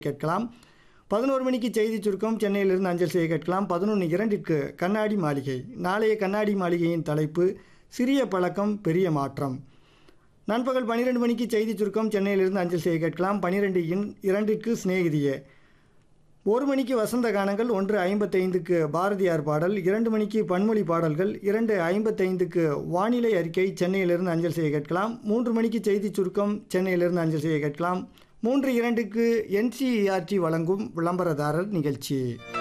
கேட்கலாம் பதினோரு மணிக்கு செய்தி சுருக்கம் சென்னையிலிருந்து அஞ்சல் செய்ய கேட்கலாம் பதினொன்று இரண்டிற்கு கண்ணாடி மாளிகை நாளைய கண்ணாடி மாளிகையின் தலைப்பு சிறிய பழக்கம் பெரிய மாற்றம் நண்பகல் பன்னிரெண்டு மணிக்கு செய்தி சுருக்கம் சென்னையிலிருந்து அஞ்சல் செய்ய கேட்கலாம் பன்னிரெண்டு இன் இரண்டிற்கு சிநேகிதியே ஒரு மணிக்கு வசந்த கானங்கள் ஒன்று ஐம்பத்தைந்துக்கு பாரதியார் பாடல் இரண்டு மணிக்கு பன்மொழி பாடல்கள் இரண்டு ஐம்பத்தைந்துக்கு வானிலை அறிக்கை சென்னையிலிருந்து அஞ்சல் செய்ய கேட்கலாம் மூன்று மணிக்கு செய்தி சுருக்கம் சென்னையிலிருந்து அஞ்சல் செய்ய கேட்கலாம் மூன்று இரண்டுக்கு என்சிஇஆர்டி வழங்கும் விளம்பரதாரர் நிகழ்ச்சி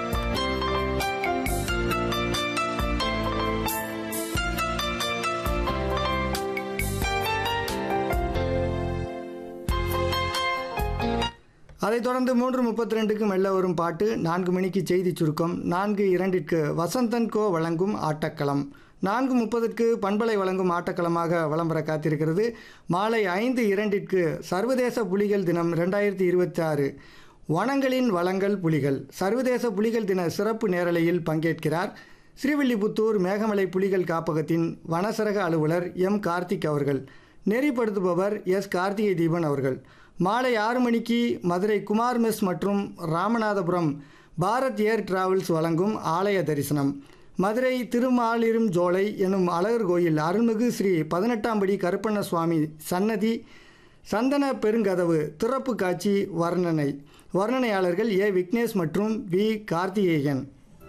அதைத் தொடர்ந்து மூன்று முப்பத்தி ரெண்டுக்கு மெல்ல வரும் பாட்டு நான்கு மணிக்கு செய்தி சுருக்கம் நான்கு இரண்டிற்கு வசந்தன் கோ வழங்கும் ஆட்டக்களம் நான்கு முப்பதுக்கு பண்பலை வழங்கும் ஆட்டக்களமாக விளம்பர காத்திருக்கிறது மாலை ஐந்து இரண்டிற்கு சர்வதேச புலிகள் தினம் ரெண்டாயிரத்தி இருபத்தி ஆறு வனங்களின் வளங்கள் புலிகள் சர்வதேச புலிகள் தின சிறப்பு நேரலையில் பங்கேற்கிறார் ஸ்ரீவில்லிபுத்தூர் மேகமலை புலிகள் காப்பகத்தின் வனசரக அலுவலர் எம் கார்த்திக் அவர்கள் நெறிப்படுத்துபவர் எஸ் கார்த்திகை தீபன் அவர்கள் மாலை ஆறு மணிக்கு மதுரை குமார் மெஸ் மற்றும் ராமநாதபுரம் பாரத் ஏர் டிராவல்ஸ் வழங்கும் ஆலய தரிசனம் மதுரை திருமாலிரும் ஜோலை எனும் அழகர் கோயில் அருள்மிகு ஸ்ரீ பதினெட்டாம் படி கருப்பண்ண சுவாமி சன்னதி சந்தன பெருங்கதவு திறப்பு காட்சி வர்ணனை வர்ணனையாளர்கள் ஏ விக்னேஷ் மற்றும் வி கார்த்திகேயன்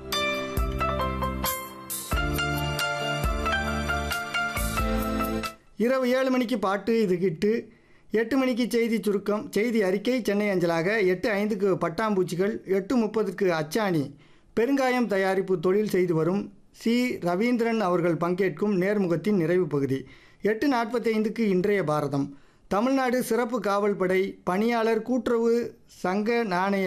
இரவு ஏழு மணிக்கு பாட்டு இது கிட்டு எட்டு மணிக்கு செய்தி சுருக்கம் செய்தி அறிக்கை சென்னை அஞ்சலாக எட்டு ஐந்துக்கு பட்டாம்பூச்சிகள் எட்டு முப்பதுக்கு அச்சாணி பெருங்காயம் தயாரிப்பு தொழில் செய்து வரும் சி ரவீந்திரன் அவர்கள் பங்கேற்கும் நேர்முகத்தின் நிறைவு பகுதி எட்டு நாற்பத்தைந்துக்கு இன்றைய பாரதம் தமிழ்நாடு சிறப்பு காவல் படை பணியாளர் கூட்டுறவு சங்க நாணய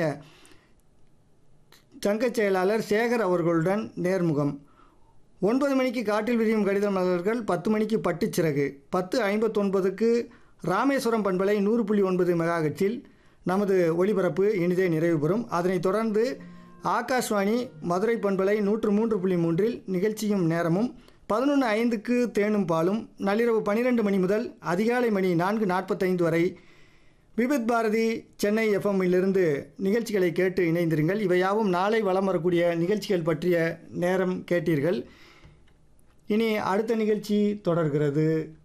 சங்கச் செயலாளர் சேகர் அவர்களுடன் நேர்முகம் ஒன்பது மணிக்கு காட்டில் விரியும் கடித மலர்கள் பத்து மணிக்கு பட்டுச்சிறகு பத்து ஐம்பத்தொன்பதுக்கு ராமேஸ்வரம் பண்பலை நூறு புள்ளி ஒன்பது மெகாஹெட்ஸில் நமது ஒளிபரப்பு இனிதே நிறைவு பெறும் அதனைத் தொடர்ந்து ஆகாஷ்வாணி மதுரை பண்பலை நூற்று மூன்று புள்ளி மூன்றில் நிகழ்ச்சியும் நேரமும் பதினொன்று ஐந்துக்கு தேனும் பாலும் நள்ளிரவு பன்னிரெண்டு மணி முதல் அதிகாலை மணி நான்கு நாற்பத்தைந்து வரை விபித் பாரதி சென்னை எஃப்எம்மிலிருந்து நிகழ்ச்சிகளை கேட்டு இணைந்திருங்கள் இவையாவும் நாளை வலம் வரக்கூடிய நிகழ்ச்சிகள் பற்றிய நேரம் கேட்டீர்கள் இனி அடுத்த நிகழ்ச்சி தொடர்கிறது